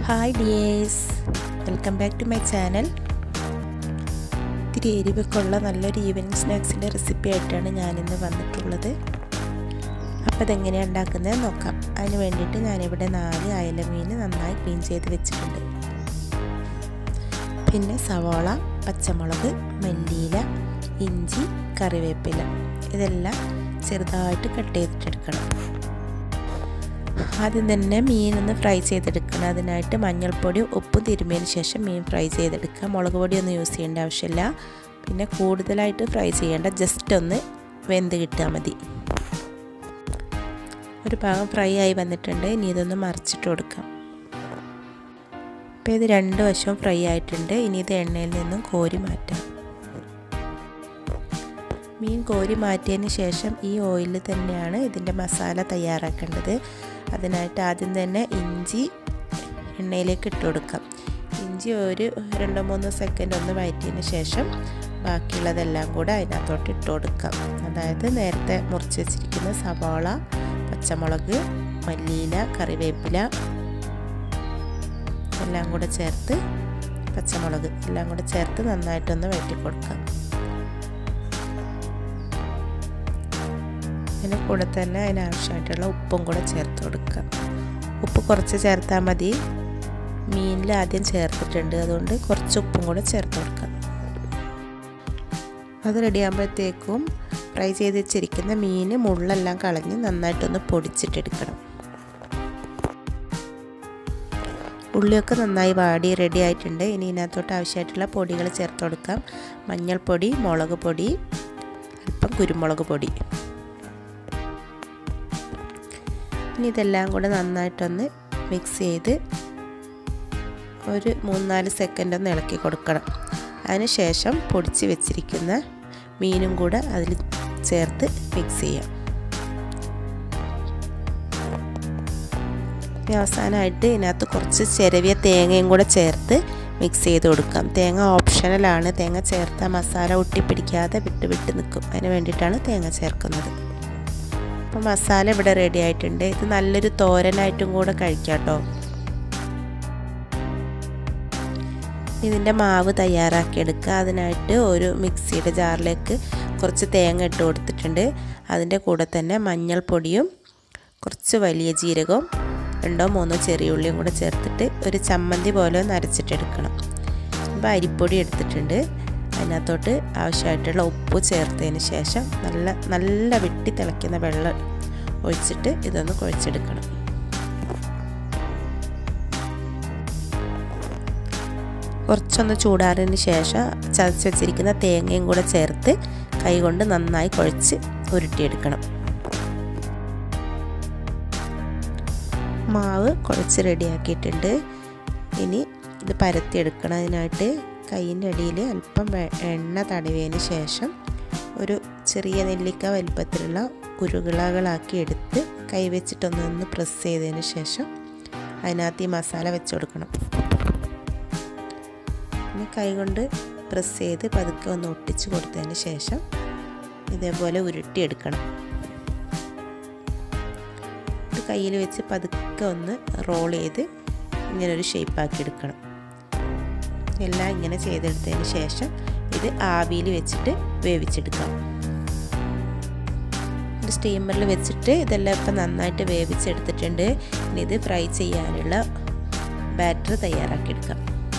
hi dears welcome back to my channel ഇത്തിരി എരിവൊക്കെയുള്ള നല്ലൊരു ഈവനിങ് സ്നാക്സിൻ്റെ റെസിപ്പി ആയിട്ടാണ് ഞാനിന്ന് വന്നിട്ടുള്ളത് അപ്പോൾ അതെങ്ങനെയാണ് ഉണ്ടാക്കുന്നത് നോക്കാം അതിന് വേണ്ടിയിട്ട് ഞാനിവിടെ നാല് അയല മീൻ നന്നായി ക്ലീൻ ചെയ്ത് വെച്ചിട്ടുണ്ട് പിന്നെ സവാള പച്ചമുളക് മല്ലിയില ഇഞ്ചി കറിവേപ്പില ഇതെല്ലാം ചെറുതായിട്ട് കട്ട് ചെയ്തിട്ടെടുക്കണം ആദ്യം തന്നെ മീനൊന്ന് ഫ്രൈ ചെയ്തെടുക്കണം അതിനായിട്ട് മഞ്ഞൾപ്പൊടി ഉപ്പും തിരുമ്മിയതിന് ശേഷം മീൻ ഫ്രൈ ചെയ്തെടുക്കുക മുളക് പൊടിയൊന്നും യൂസ് ചെയ്യേണ്ട ആവശ്യമില്ല പിന്നെ കൂടുതലായിട്ട് ഫ്രൈ ചെയ്യേണ്ട ജസ്റ്റ് ഒന്ന് വെന്ത് കിട്ടിയാൽ മതി ഒരു ഭാഗം ഫ്രൈ ആയി വന്നിട്ടുണ്ട് ഇനി ഇതൊന്ന് മറിച്ചിട്ട് കൊടുക്കാം ഇപ്പോൾ ഇത് രണ്ട് വശവും ഫ്രൈ ആയിട്ടുണ്ട് ഇനി ഇത് എണ്ണയിൽ നിന്നും കോരി മാറ്റാം മീൻ കോരി മാറ്റിയതിന് ശേഷം ഈ ഓയിലിൽ തന്നെയാണ് ഇതിൻ്റെ മസാല തയ്യാറാക്കേണ്ടത് അതിനായിട്ട് ആദ്യം തന്നെ ഇഞ്ചി എണ്ണയിലേക്ക് ഇട്ട് കൊടുക്കാം ഇഞ്ചി ഒരു രണ്ടോ മൂന്നോ സെക്കൻഡ് ഒന്ന് വഴറ്റിയതിന് ശേഷം ബാക്കിയുള്ളതെല്ലാം കൂടെ അതിനകത്തോട്ട് ഇട്ട് കൊടുക്കാം അതായത് നേരത്തെ മുറിച്ച് വെച്ചിരിക്കുന്ന സവാള പച്ചമുളക് മല്ലിയില കറിവേപ്പില എല്ലാം കൂടെ ചേർത്ത് പച്ചമുളക് എല്ലാം കൂടെ ചേർത്ത് നന്നായിട്ടൊന്ന് വഴറ്റി കൊടുക്കാം അതിന് കൂടെ തന്നെ അതിനാവശ്യമായിട്ടുള്ള ഉപ്പും കൂടെ ചേർത്ത് കൊടുക്കുക ഉപ്പ് കുറച്ച് ചേർത്താൽ മതി മീനിൽ ആദ്യം ചേർത്തിട്ടുണ്ട് അതുകൊണ്ട് കുറച്ച് ഉപ്പും കൂടെ ചേർത്ത് കൊടുക്കുക അത് റെഡിയാകുമ്പോഴത്തേക്കും ഫ്രൈ ചെയ്ത് വെച്ചിരിക്കുന്ന മീൻ മുള്ളെല്ലാം കളഞ്ഞ് നന്നായിട്ടൊന്ന് പൊടിച്ചിട്ടെടുക്കണം ഉള്ളിയൊക്കെ നന്നായി വാടി റെഡി ആയിട്ടുണ്ട് ഇനി ഇതിനകത്തോട്ട് ആവശ്യമായിട്ടുള്ള പൊടികൾ ചേർത്ത് കൊടുക്കാം മഞ്ഞൾപ്പൊടി മുളക് പൊടി അല്പം കുരുമുളക് പൊടി ഇനി ഇതെല്ലാം കൂടെ നന്നായിട്ടൊന്ന് മിക്സ് ചെയ്ത് ഒരു മൂന്നാല് സെക്കൻഡ് ഒന്ന് ഇളക്കി കൊടുക്കണം അതിന് ശേഷം പൊടിച്ച് വെച്ചിരിക്കുന്ന മീനും കൂടെ അതിൽ ചേർത്ത് മിക്സ് ചെയ്യാം ഇനി അവസാനമായിട്ട് ഇതിനകത്ത് കുറച്ച് ചിരവിയ തേങ്ങയും കൂടെ ചേർത്ത് മിക്സ് ചെയ്ത് കൊടുക്കാം തേങ്ങ ഓപ്ഷണലാണ് തേങ്ങ ചേർത്താൽ മസാല ഒട്ടിപ്പിടിക്കാതെ വിട്ട് വിട്ട് നിൽക്കും അതിന് വേണ്ടിയിട്ടാണ് തേങ്ങ ചേർക്കുന്നത് അപ്പോൾ മസാല ഇവിടെ റെഡി ആയിട്ടുണ്ട് ഇത് നല്ലൊരു തോരനായിട്ടും കൂടെ കഴിക്കാം കേട്ടോ ഇതിൻ്റെ മാവ് തയ്യാറാക്കിയെടുക്കുക അതിനായിട്ട് ഒരു മിക്സിയുടെ ജാറിലേക്ക് കുറച്ച് തേങ്ങ ഇട്ട് കൊടുത്തിട്ടുണ്ട് അതിൻ്റെ കൂടെ തന്നെ മഞ്ഞൾപ്പൊടിയും കുറച്ച് വലിയ ജീരകവും രണ്ടോ മൂന്നോ ചെറിയ ഉള്ളിയും കൂടെ ചേർത്തിട്ട് ഒരു ചമ്മന്തി പോലെ ഒന്ന് അരച്ചിട്ടെടുക്കണം അപ്പോൾ അരിപ്പൊടി എടുത്തിട്ടുണ്ട് അതിനകത്തോട്ട് ആവശ്യമായിട്ടുള്ള ഉപ്പ് ചേർത്തതിന് ശേഷം നല്ല നല്ല വെട്ടി തിളയ്ക്കുന്ന വെള്ളം ഒഴിച്ചിട്ട് ഇതൊന്ന് കുഴച്ചെടുക്കണം കുറച്ചൊന്ന് ചൂടാറിന് ശേഷം ചതച്ച് വെച്ചിരിക്കുന്ന തേങ്ങയും കൂടെ ചേർത്ത് കൈകൊണ്ട് നന്നായി കുഴച്ച് ഉരുട്ടിയെടുക്കണം മാവ് കുഴച്ച് റെഡിയാക്കിയിട്ടുണ്ട് ഇനി ഇത് പരത്തിയെടുക്കണം അതിനായിട്ട് കൈയിൻ്റെ അടിയിൽ അല്പം എണ്ണ തടവിയതിന് ശേഷം ഒരു ചെറിയ നെല്ലിക്ക വലിപ്പത്തിലുള്ള ഉരുളകളാക്കി എടുത്ത് കൈ വെച്ചിട്ടൊന്നൊന്ന് പ്രസ് ചെയ്തതിന് ശേഷം അതിനകത്ത് ഈ മസാല വെച്ച് കൊടുക്കണം പിന്നെ കൈ കൊണ്ട് പ്രസ് ചെയ്ത് പതുക്കെ ഒന്ന് ഒട്ടിച്ച് കൊടുത്തതിന് ശേഷം ഇതേപോലെ ഉരുട്ടിയെടുക്കണം ഇത് കയ്യിൽ വെച്ച് പതുക്കെ ഒന്ന് റോൾ ചെയ്ത് ഇങ്ങനൊരു ഷേപ്പാക്കി എടുക്കണം എല്ലാം ഇങ്ങനെ ചെയ്തെടുത്തതിന് ശേഷം ഇത് ആവിയിൽ വെച്ചിട്ട് വേവിച്ചെടുക്കാം ഒരു സ്റ്റീമറിൽ വെച്ചിട്ട് ഇതെല്ലാം ഇപ്പം നന്നായിട്ട് വേവിച്ചെടുത്തിട്ടുണ്ട് ഇനി ഇത് ഫ്രൈ ചെയ്യാനുള്ള ബാറ്റർ തയ്യാറാക്കിയെടുക്കാം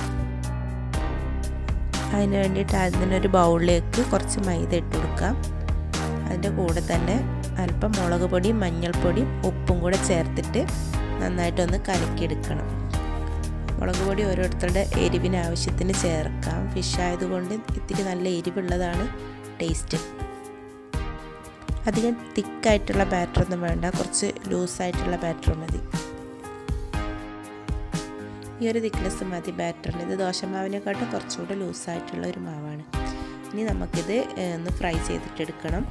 അതിന് വേണ്ടിയിട്ട് അതിനൊരു ബൗളിലേക്ക് കുറച്ച് മൈദ ഇട്ട് കൊടുക്കാം അതിൻ്റെ കൂടെ തന്നെ അല്പം മുളക് പൊടിയും മഞ്ഞൾപ്പൊടിയും ഉപ്പും കൂടെ ചേർത്തിട്ട് നന്നായിട്ടൊന്ന് കലക്കിയെടുക്കണം മുളക് പൊടി ഓരോരുത്തരുടെ എരിവിന് ആവശ്യത്തിന് ചേർക്കാം ഫിഷ് ആയതുകൊണ്ട് ഇത്തിരി നല്ല എരിവുള്ളതാണ് ടേസ്റ്റ് അധികം തിക്കായിട്ടുള്ള ബാറ്ററൊന്നും വേണ്ട കുറച്ച് ലൂസായിട്ടുള്ള ബാറ്റർ മതി ഈ ഒരു തിക്നെസ് മതി ബാറ്ററിന് ഇത് ദോശമാവിനെക്കാട്ടും കുറച്ചുകൂടെ ലൂസായിട്ടുള്ള ഒരു മാവാണ് ഇനി നമുക്കിത് ഒന്ന് ഫ്രൈ ചെയ്തിട്ടെടുക്കണം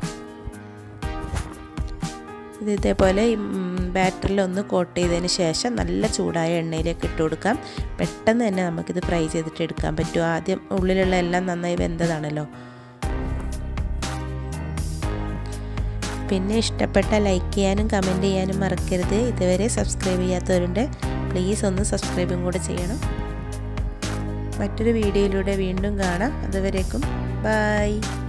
ഇത് ഇതേപോലെ ഈ ബാറ്ററിൽ ഒന്ന് കോട്ട് ചെയ്തതിന് ശേഷം നല്ല ചൂടായ എണ്ണയിലേക്ക് ഇട്ട് കൊടുക്കാം പെട്ടെന്ന് തന്നെ നമുക്കിത് ഫ്രൈ ചെയ്തിട്ട് എടുക്കാൻ പറ്റും ആദ്യം ഉള്ളിലുള്ള എല്ലാം നന്നായി വെന്തതാണല്ലോ പിന്നെ ഇഷ്ടപ്പെട്ട ലൈക്ക് ചെയ്യാനും കമൻറ്റ് ചെയ്യാനും മറക്കരുത് ഇതുവരെ സബ്സ്ക്രൈബ് ചെയ്യാത്തവരുണ്ട് പ്ലീസ് ഒന്ന് സബ്സ്ക്രൈബും കൂടെ ചെയ്യണം മറ്റൊരു വീഡിയോയിലൂടെ വീണ്ടും കാണാം അതുവരേക്കും ബൈ